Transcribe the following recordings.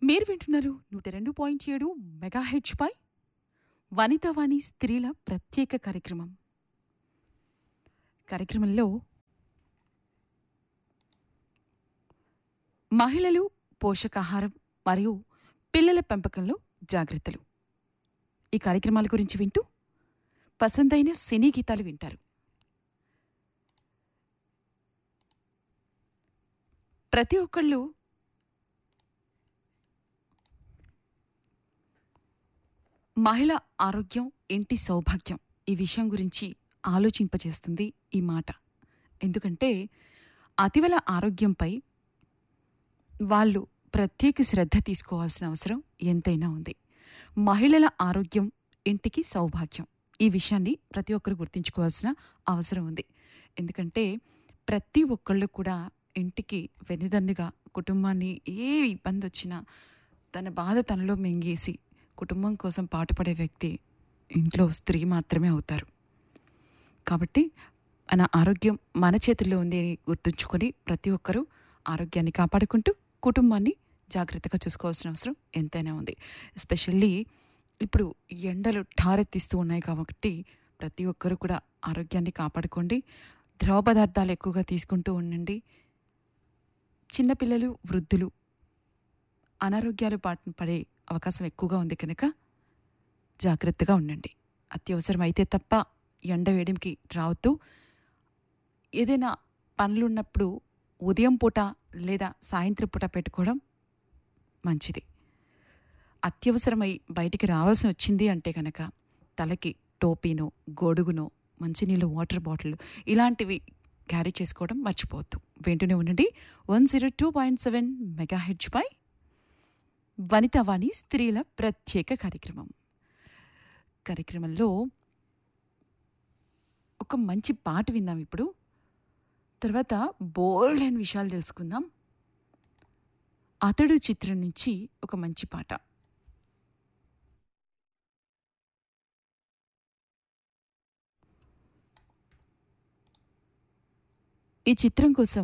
మీరు వింటున్నారు నూట రెండు పాయింట్ ఏడు మెగా హెచ్ పై వనితావాణి స్త్రీల ప్రత్యేక కార్యక్రమం కార్యక్రమంలో మహిళలు పోషకాహారం మరియు పిల్లల పెంపకంలో జాగ్రత్తలు ఈ కార్యక్రమాల గురించి వింటూ పసందైన సినీ గీతాలు వింటారు ప్రతి ఒక్కళ్ళు మహిళ ఆరోగ్యం ఇంటి సౌభాగ్యం ఈ విషయం గురించి ఆలోచింపచేస్తుంది ఈ మాట ఎందుకంటే అతివల ఆరోగ్యంపై వాళ్ళు ప్రత్యేక శ్రద్ధ తీసుకోవాల్సిన అవసరం ఎంతైనా ఉంది మహిళల ఆరోగ్యం ఇంటికి సౌభాగ్యం ఈ విషయాన్ని ప్రతి ఒక్కరు గుర్తుంచుకోవాల్సిన అవసరం ఉంది ఎందుకంటే ప్రతి ఒక్కళ్ళు కూడా ఇంటికి వెనుదన్నుగా కుటుంబాన్ని ఏ ఇబ్బంది వచ్చినా తన బాధ తనలో మింగేసి కుటుంబం కోసం పాటుపడే వ్యక్తి ఇంట్లో స్త్రీ మాత్రమే అవుతారు కాబట్టి మన ఆరోగ్యం మన చేతుల్లో ఉంది అని గుర్తుంచుకొని ప్రతి ఒక్కరూ ఆరోగ్యాన్ని కాపాడుకుంటూ కుటుంబాన్ని జాగ్రత్తగా చూసుకోవాల్సిన అవసరం ఎంతైనా ఉంది ఎస్పెషల్లీ ఇప్పుడు ఎండలు ఠారెత్తిస్తూ ఉన్నాయి కాబట్టి ప్రతి ఒక్కరూ కూడా ఆరోగ్యాన్ని కాపాడుకోండి ద్రవ పదార్థాలు ఎక్కువగా తీసుకుంటూ ఉండండి చిన్నపిల్లలు వృద్ధులు అనారోగ్యాలు పాటు పడే అవకాశం ఎక్కువగా ఉంది కనుక జాగ్రత్తగా ఉండండి అత్యవసరం అయితే తప్ప ఎండ వేడికి రావద్దు ఏదైనా పనులున్నప్పుడు ఉదయం పూట లేదా సాయంత్రం పూట పెట్టుకోవడం మంచిది అత్యవసరమై బయటికి రావాల్సి వచ్చింది అంటే కనుక తలకి టోపీనో గొడుగునో మంచినీళ్ళు వాటర్ బాటిల్ ఇలాంటివి క్యారీ చేసుకోవడం మర్చిపోవద్దు వింటూనే ఉండండి one zero two point seven mega hertz పై వనితావాణి స్త్రీల ప్రత్యేక కార్యక్రమం కార్యక్రమంలో ఒక మంచి పాట విందాం ఇప్పుడు తర్వాత బోల్డ్ అయిన విషయాలు తెలుసుకుందాం అతడు చిత్రం నుంచి ఒక మంచి పాట ఈ చిత్రం కోసం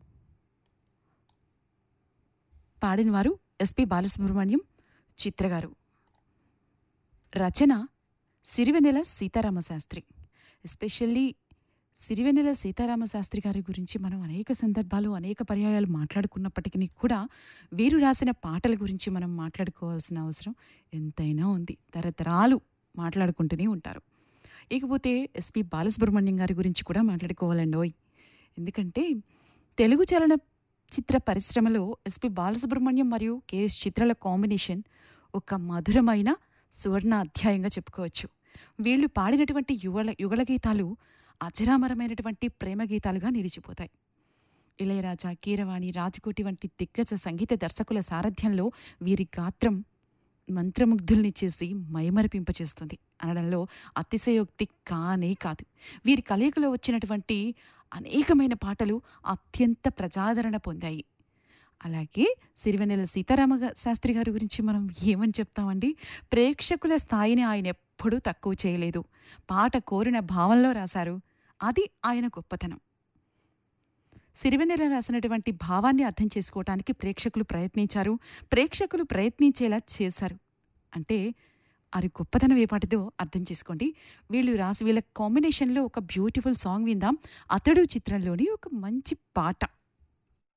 పాడినవారు ఎస్పి బాలసుబ్రహ్మణ్యం చిత్ర గారు రచన సిరివెన్నెల సీతారామశాస్త్రి ఎస్పెషల్లీ సిరివెన్నెల సీతారామశాస్త్రి గారి గురించి మనం అనేక సందర్భాలు అనేక పర్యాయాలు మాట్లాడుకున్నప్పటికీ కూడా వీరు రాసిన పాటల గురించి మనం మాట్లాడుకోవాల్సిన అవసరం ఎంతైనా ఉంది తరతరాలు మాట్లాడుకుంటూనే ఉంటారు ఇకపోతే ఎస్పి బాలసుబ్రహ్మణ్యం గారి గురించి కూడా మాట్లాడుకోవాలండోయ్ ఎందుకంటే తెలుగు చలన చిత్ర పరిశ్రమలో ఎస్పి బాలసుబ్రహ్మణ్యం మరియు కెఎస్ చిత్రాల కాంబినేషన్ ఒక మధురమైన సువర్ణ అధ్యాయంగా చెప్పుకోవచ్చు వీళ్ళు పాడినటువంటి యుగల యుగల గీతాలు అజరామరమైనటువంటి ప్రేమ గీతాలుగా నిలిచిపోతాయి ఇళయరాజా కీరవాణి రాజకోటి వంటి దిగ్గజ సంగీత దర్శకుల సారథ్యంలో వీరి గాత్రం మంత్రముగ్ధుల్ని చేసి మైమరిపింపచేస్తుంది అనడంలో అతిశయోక్తి కానే కాదు వీరి కలయికలో వచ్చినటువంటి అనేకమైన పాటలు అత్యంత ప్రజాదరణ పొందాయి అలాగే సిరివెన్నెల సీతారామ గా- శాస్త్రి గారి గురించి మనం ఏమని చెప్తామండి ప్రేక్షకుల స్థాయిని ఆయన ఎప్పుడూ తక్కువ చేయలేదు పాట కోరిన భావంలో రాశారు అది ఆయన గొప్పతనం సిరివెన్నెల రాసినటువంటి భావాన్ని అర్థం చేసుకోవటానికి ప్రేక్షకులు ప్రయత్నించారు ప్రేక్షకులు ప్రయత్నించేలా చేశారు అంటే అది గొప్పతనం ఏ పాటిదో అర్థం చేసుకోండి వీళ్ళు రాసి వీళ్ళ కాంబినేషన్లో ఒక బ్యూటిఫుల్ సాంగ్ విందాం అతడు చిత్రంలోని ఒక మంచి పాట